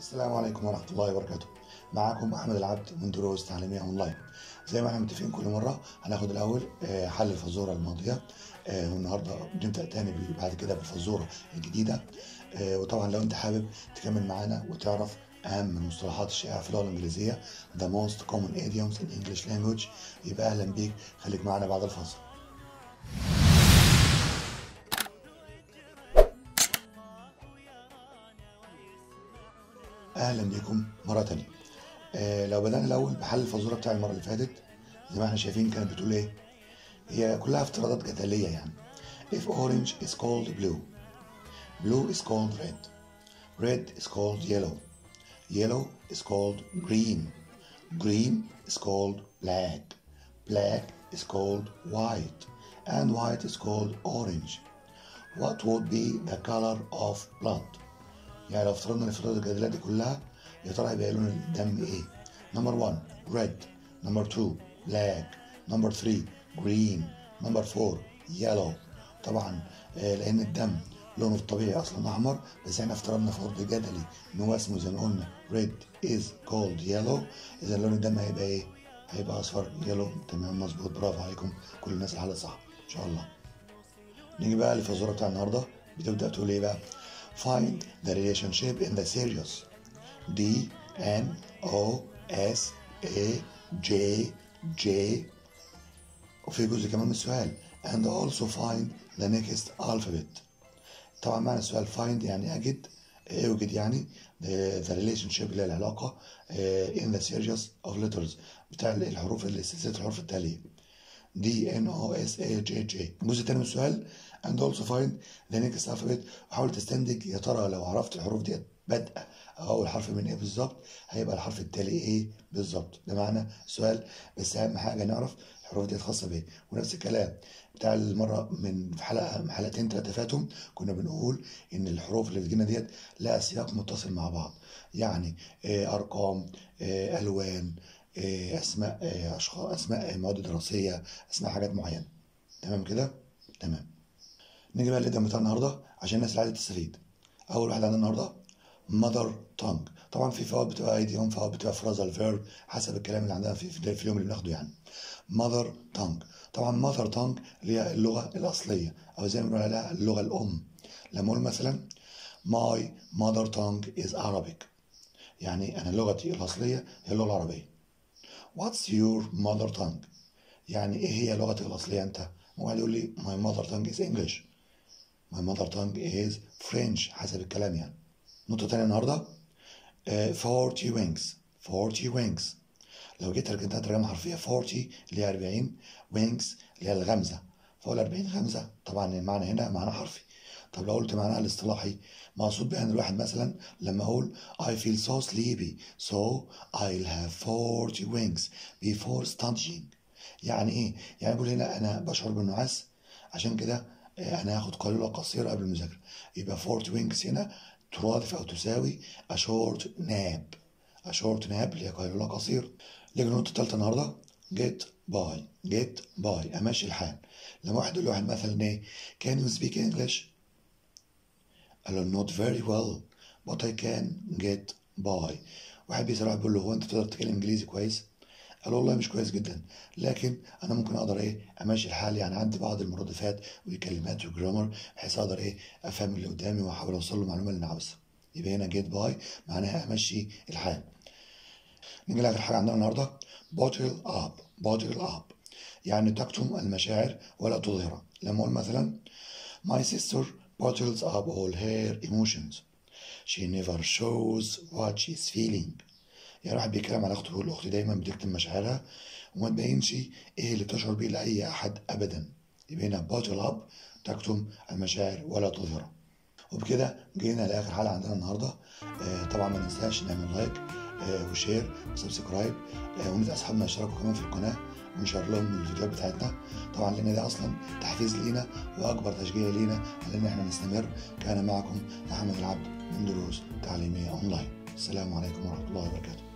السلام عليكم ورحمة الله وبركاته معاكم أحمد العبد من دروس تعليمية أونلاين زي ما احنا متفقين كل مرة هناخد الأول آه، حل الفزورة الماضية آه، والنهاردة بنبدأ تاني ب- بعد كده بالفزورة الجديدة آه، وطبعا لو أنت حابب تكمل معانا وتعرف أهم المصطلحات الشائعة في اللغة الإنجليزية The most common idioms in English language يبقى أهلا بيك خليك معانا بعد الفاصل اهلا بيكم مره تانية آه لو بدانا الاول بحل الفزوره بتاع المره اللي فاتت زي ما احنا شايفين كانت بتقول ايه هي كلها افتراضات جدليه يعني if orange is called blue blue is called red red is called yellow yellow is called green green is called black black is called white and white is called orange what would be the color of blood يعني لو افترضنا ان الافتراضات الجدليه دي كلها يا ترى هيبقى لون الدم ايه؟ نمبر 1 ريد نمبر 2 بلاك نمبر 3 جرين نمبر 4 يلو طبعا آه، لان الدم لونه الطبيعي اصلا احمر بس احنا افترضنا فرض جدلي ان هو اسمه زي ما قلنا ريد از كولد يلو اذا لون الدم هيبقى ايه؟ هيبقى اصفر يلو تمام مظبوط برافو عليكم كل الناس اللي حلت صح ان شاء الله نيجي بقى للفزوره بتاع النهارده بتبدا تقول ايه بقى find the relationship in the series D N O S A J J وفي جزء كمان من السؤال and also find the next alphabet طبعا معنى السؤال find يعني أجد اوجد يعني the, the relationship اللي هي العلاقة آه، in the series of letters بتاع الحروف اللي سلسلة الحروف التالية دي ان او اس اي جي جي الجزء الثاني من السؤال and also find the next alphabet وحاول تستنتج يا ترى لو عرفت الحروف ديت بادئه او اول حرف من ايه بالظبط هيبقى الحرف التالي ايه بالظبط ده معنى السؤال بس اهم حاجه نعرف الحروف ديت خاصه بايه ونفس الكلام بتاع المره من في حلقه من حلقتين ثلاثه فاتهم كنا بنقول ان الحروف اللي بتجينا ديت لها سياق متصل مع بعض يعني آه، ارقام آه، الوان آه، اسماء آه، اشخاص اسماء مواد دراسيه اسماء حاجات معينه تمام كده تمام نيجي بقى للإدم بتاع النهارده عشان الناس اللي عايزه تستفيد اول واحد عندنا النهارده mother tongue طبعا في فوائد بتبقى ايديوم فوائد بتبقى فرازال فيرب حسب الكلام اللي عندنا في في في اليوم اللي بناخده يعني mother tongue طبعا mother tongue اللي هي اللغه الاصليه او زي ما بنقول عليها اللغه الام لما اقول مثلا my mother tongue is Arabic يعني انا لغتي الاصليه هي اللغه العربيه What's your mother tongue؟ يعني ايه هي لغتك الاصليه انت؟ واحد يقول لي my mother tongue is English my mother tongue is French حسب الكلام يعني نقطة تانية النهاردة آه، 40 wings 40 wings لو جيت رجعتها ترجمة حرفية 40 اللي هي 40 wings اللي هي الغمزة فأقول 40 غمزة طبعا المعنى هنا معنى حرفي طب لو قلت معناها الاصطلاحي مقصود بها ان الواحد مثلا لما اقول I feel so sleepy so I'll have 40 wings before studying يعني ايه؟ يعني بقول هنا انا بشعر بالنعاس عشان كده آه، انا هاخد قيلولة قصيرة قبل المذاكرة يبقى 40 wings هنا ترادف او تساوي a short nap a short nap اللي هي قيلولة قصيرة لكن النقطة التالتة النهاردة get by get by امشي الحال لما واحد يقول لواحد مثلا ايه can you speak English قال له not very well but I can get by واحد بيسأل واحد بيقول له هو انت تقدر تتكلم انجليزي كويس قال له والله مش كويس جدا لكن انا ممكن اقدر ايه امشي الحال يعني عندي بعض المرادفات والكلمات والجرامر بحيث اقدر ايه افهم اللي قدامي واحاول اوصل له المعلومه اللي انا عاوزها يبقى هنا جيت باي معناها امشي الحال نيجي لاخر حاجه عندنا النهارده بوتل اب بوتل اب يعني تكتم المشاعر ولا تظهرها لما اقول مثلا my sister bottles up all her emotions she never shows what she's feeling يعني واحد بيتكلم على اخته بيقول اختي دايما بتكتم مشاعرها وما تبينش ايه اللي بتشعر بيه لاي احد ابدا يبقى هنا بوتل اب تكتم المشاعر ولا تظهرها وبكده جينا لاخر حلقه عندنا النهارده آه طبعا ما ننساش نعمل لايك آه وشير وسبسكرايب آه وندعي اصحابنا يشتركوا كمان في القناه ونشير لهم الفيديوهات بتاعتنا طبعا لان ده اصلا تحفيز لينا واكبر تشجيع لينا على ان احنا نستمر كان معكم احمد العبد من دروس تعليميه اونلاين السلام عليكم ورحمه الله وبركاته